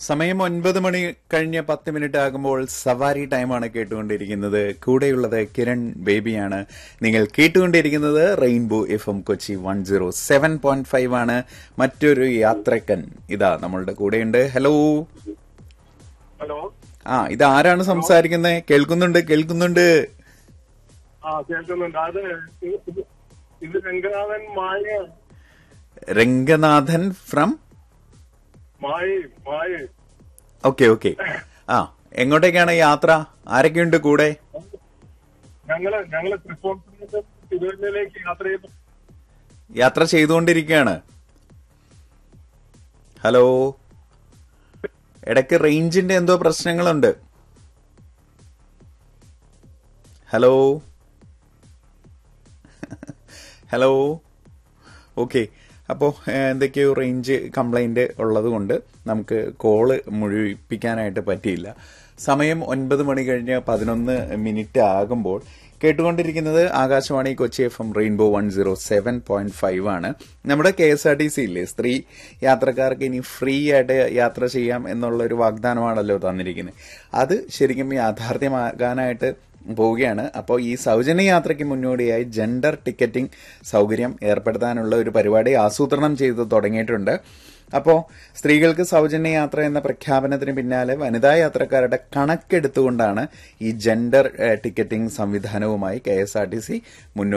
സമയം ഒൻപത് മണി കഴിഞ്ഞ് പത്ത് മിനിറ്റ് ആകുമ്പോൾ സവാരി ടൈമാണ് കേട്ടുകൊണ്ടിരിക്കുന്നത് കൂടെയുള്ളത് കിരൺ ബേബിയാണ് നിങ്ങൾ കേട്ടുകൊണ്ടിരിക്കുന്നത് Rainbow F M Kochi one zero seven point five ആണ് മറ്റൊരു യാത്രക്കൻ ഇതാ നമ്മളുടെ കൂടെയുണ്ട് ഹലോ ഹലോ ആ ഇത് ആരാണ് സംസാരിക്കുന്നത് കേൾക്കുന്നുണ്ട് കേൾക്കുന്നുണ്ട് ആ കേൾക്കുന്നുണ്ട് അത് ഇത് ഇത് ഇത് Ranganathan Maya Ranganathan from Maya Maya okay okay ആ എങ്ങോട്ടേക്കാണ് യാത്ര ആരൊക്കെയുണ്ട് കൂടെ ഞങ്ങള് ഞങ്ങള് തൃപ്പൂണിത്തുറ നിന്ന് തിരുവല്ലയിലേക്ക് യാത്ര ചെയ്തു യാത്ര ചെയ്തുകൊണ്ടിരിക്കുകയാണ് ഹലോ ഇടയ്ക്ക് റേഞ്ചിന്റെ എന്തോ പ്രശ്നങ്ങളുണ്ട് ഹലോ ഹലോ ഓക്കെ അപ്പോൾ എന്തൊക്കെയോ റേഞ്ച് കംപ്ലൈന്റ് ഉള്ളത് കൊണ്ട് നമുക്ക് കോള് മുഴുവിപ്പിക്കാനായിട്ട് പറ്റിയില്ല സമയം ഒൻപത് മണി കഴിഞ്ഞ് പതിനൊന്ന് മിനിറ്റ് ആകുമ്പോൾ കേട്ടുകൊണ്ടിരിക്കുന്നത് Akashvani Kochi F M Rainbow one zero seven point five ആണ് നമ്മുടെ K S R T C ഇല്ലേ സ്ത്രീ യാത്രക്കാർക്ക് ഇനി ഫ്രീ ആയിട്ട് യാത്ര ചെയ്യാം എന്നുള്ള ഒരു വാഗ്ദാനമാണല്ലോ തന്നിരിക്കുന്നത് അത് ശരിക്കും യാഥാർത്ഥ്യമാകാനായിട്ട് പോവുകയാണ് അപ്പോൾ ഈ സൗജന്യ യാത്രയ്ക്ക് മുന്നോടിയായി ജെൻഡർ ടിക്കറ്റിംഗ് സൗകര്യം ഏർപ്പെടുത്താനുള്ള ഒരു പരിപാടി ആസൂത്രണം ചെയ്ത് തുടങ്ങിയിട്ടുണ്ട് അപ്പോൾ സ്ത്രീകൾക്ക് സൗജന്യ യാത്ര എന്ന പ്രഖ്യാപനത്തിന് പിന്നാലെ വനിതാ യാത്രക്കാരുടെ കണക്കെടുത്തുകൊണ്ടാണ് ഈ ജെൻഡർ ടിക്കറ്റിംഗ് സംവിധാനവുമായി K S R T C മുന്നോട്ട്